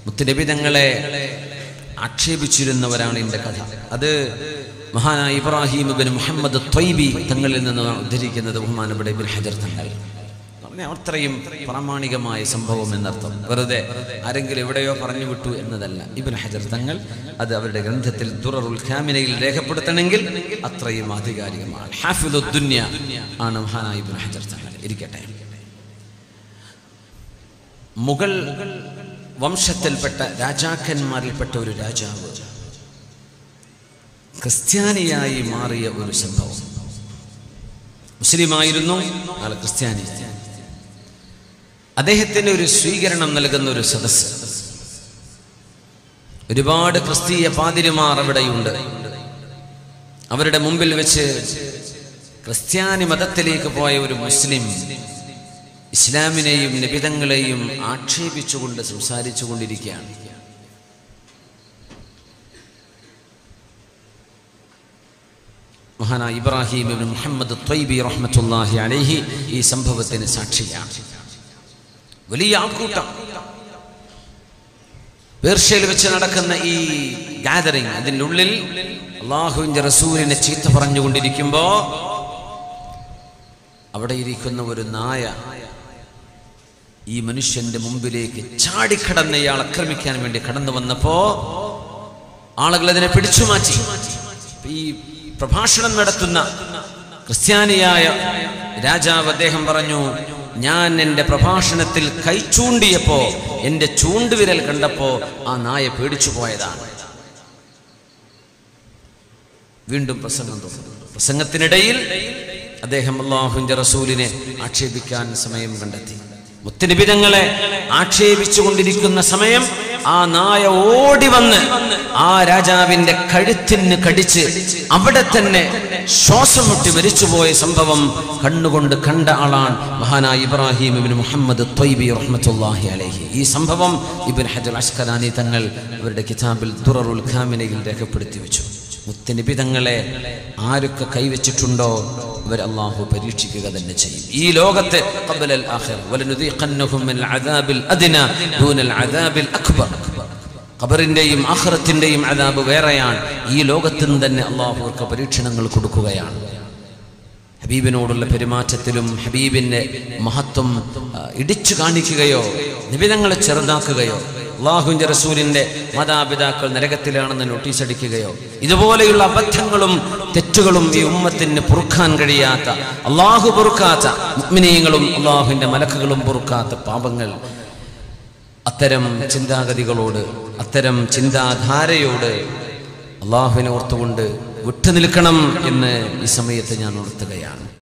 മുത്തുനബിതങ്ങളെ ആക്ഷേപിച്ചിരുന്നവരാണ് എൻ്റെ കഥ അത് മഹാനായ ഇബ്രാഹിം ബിൻ മുഹമ്മദ് ത്വയ്ബി തങ്ങളിൽ നിന്നാണ് ഉദ്ധരിക്കുന്നത് ബഹുമാനപ്പെട്ട ഇബിൻ ഹജർ തങ്ങൾ പറഞ്ഞ അത്രയും പ്രാമാണികമായ സംഭവം എന്നർത്ഥം വെറുതെ ആരെങ്കിലും എവിടെയോ പറഞ്ഞു വിട്ടു എന്നതല്ല ഇബിൻ ഹജർ തങ്ങൾ അത് അവരുടെ ഗ്രന്ഥത്തിൽ ദുററുൽ ഖാമിനയിൽ രേഖപ്പെടുത്തണമെങ്കിൽ അത്രയും ആധികാരികമാണ് ഹാഫിദുദ്ദുന്യ ആണ് മഹാനായ ഇബിൻ ഹജർ തങ്ങൾ ഇരിക്കട്ടെ മുഗൾ വംശത്തിൽപ്പെട്ട രാജാക്കന്മാരിൽപ്പെട്ട ഒരു രാജാവ് ക്രിസ്ത്യാനിയായി മാറിയ ഒരു സംഭവം മുസ്ലിമായിരുന്നു ആൾ ക്രിസ്ത്യാനി അദ്ദേഹത്തിന് ഒരു സ്വീകരണം നൽകുന്ന ഒരു സദസ്സ് ഒരുപാട് ക്രിസ്തീയ പാതിരിമാർ അവിടെയുണ്ട് അവരുടെ മുമ്പിൽ വെച്ച് ക്രിസ്ത്യാനി മതത്തിലേക്ക് പോയ ഒരു മുസ്ലിം ഇസ്ലാമിനെയും നിബിതങ്ങളെയും ആക്ഷേപിച്ചുകൊണ്ട് സംസാരിച്ചു കൊണ്ടിരിക്കുകയാണ് മഹാന ഇബ്രാഹിം ഇബ്നു മുഹമ്മദ് ത്വയ്ബി റഹ്മത്തുള്ളാഹി അലൈഹി ഈ സംഭവത്തിന് സാക്ഷിയാണ് വലിയ ആൾക്കൂട്ടം പേർഷ്യയിൽ വെച്ച് നടക്കുന്ന ഈ ഗാദറിംഗ് അതിൻ്റെ ഉള്ളിൽ അള്ളാഹുവിൻ്റെ റസൂലിനെ ചീത്ത പറഞ്ഞുകൊണ്ടിരിക്കുമ്പോ അവിടെ ഇരിക്കുന്ന ഒരു നായ ഈ മനുഷ്യന്റെ മുമ്പിലേക്ക് ചാടിക്കടന്ന് ഇയാൾ ആക്രമിക്കാൻ വേണ്ടി കടന്നു വന്നപ്പോ ആളുകൾ അതിനെ പിടിച്ചു മാറ്റി ഈ പ്രഭാഷണം നടത്തുന്ന ക്രിസ്ത്യാനിയായ രാജാവ് അദ്ദേഹം പറഞ്ഞു ഞാൻ എൻ്റെ പ്രഭാഷണത്തിൽ കൈ ചൂണ്ടിയപ്പോ എൻ്റെ ചൂണ്ടുവിരൽ കണ്ടപ്പോ ആ നായ പേടിച്ചു പോയതാണ് വീണ്ടും പ്രസംഗം തുടർന്നു പ്രസംഗത്തിനിടയിൽ അദ്ദേഹം അള്ളാഹുവിന്റെ റസൂലിനെ ആക്ഷേപിക്കാൻ സമയം കണ്ടെത്തി മുത്തനിബിതങ്ങളെ ആക്ഷേപിച്ചു കൊണ്ടിരിക്കുന്ന സമയം ആ നായ ഓടി വന്ന് ആ രാജാവിന്റെ കഴുത്തിന് കടിച്ച് അവിടെ തന്നെ ശ്വാസം മുട്ടി മരിച്ചുപോയ സംഭവം കണ്ണുകൊണ്ട് കണ്ട ആളാണ് മഹാനായ ഇബ്രാഹിം ഇബിൻ മുഹമ്മദ് ത്വയ്ബി റഹ്മത്തുള്ളാഹി അലൈഹി ഈ സംഭവം ഇബിൻ ഹജർ അഷ്കലാനി തങ്ങൾ അവരുടെ കിതാബിൽ ദുററുൽ ഖാമിനയിൽ രേഖപ്പെടുത്തി വെച്ചു മുത്തനിബിതങ്ങളെ ആരൊക്കെ കൈവച്ചിട്ടുണ്ടോ അവർ അള്ളാഹു പരീക്ഷിക്കുക തന്നെ ചെയ്യും ഈ ലോകത്ത് ഖബലൽ ആഖിറ വലനുദീഖന്നഹും മിനൽ അദാബിൽ അദ്ന ദൂനൽ അദാബിൽ അക്ബർ ഖബറിന്റെയും ആഖിറത്തിന്റെയും അദാബ് വേറെയാണ് ഈ ലോകത്ത് നിന്ന് തന്നെ അള്ളാഹു അവർക്ക് പരീക്ഷണങ്ങൾ കൊടുക്കുകയാണ് ഹബീബിനോടുള്ള പെരുമാറ്റത്തിലും ഹബീബിന്റെ മഹത്വം ആ, ഇടിച്ചു കാണിക്കുകയോ നിബിധങ്ങളെ ചെറുതാക്കുകയോ അള്ളാഹുവിന്റെ റസൂലിന്റെ മാതാപിതാക്കൾ നരകത്തിലാണെന്ന് നോട്ടീസ് അടിക്കുകയോ ഇതുപോലെയുള്ള അബദ്ധങ്ങളും തെറ്റുകളും ഈ ഉമ്മത്തിന് പൊറുക്കാൻ കഴിയാത്ത അള്ളാഹു പൊറുക്കാത്ത മുഗ്മിനീയങ്ങളും അള്ളാഹുവിന്റെ മലക്കുകളും പൊറുക്കാത്ത പാപങ്ങൾ അത്തരം ചിന്താഗതികളോട് അത്തരം ചിന്താധാരയോട് അള്ളാഹുവിനെ ഓർത്തുകൊണ്ട് വിട്ടുനിൽക്കണം എന്ന് ഈ സമയത്ത് ഞാൻ ഓർത്തുകയാണ്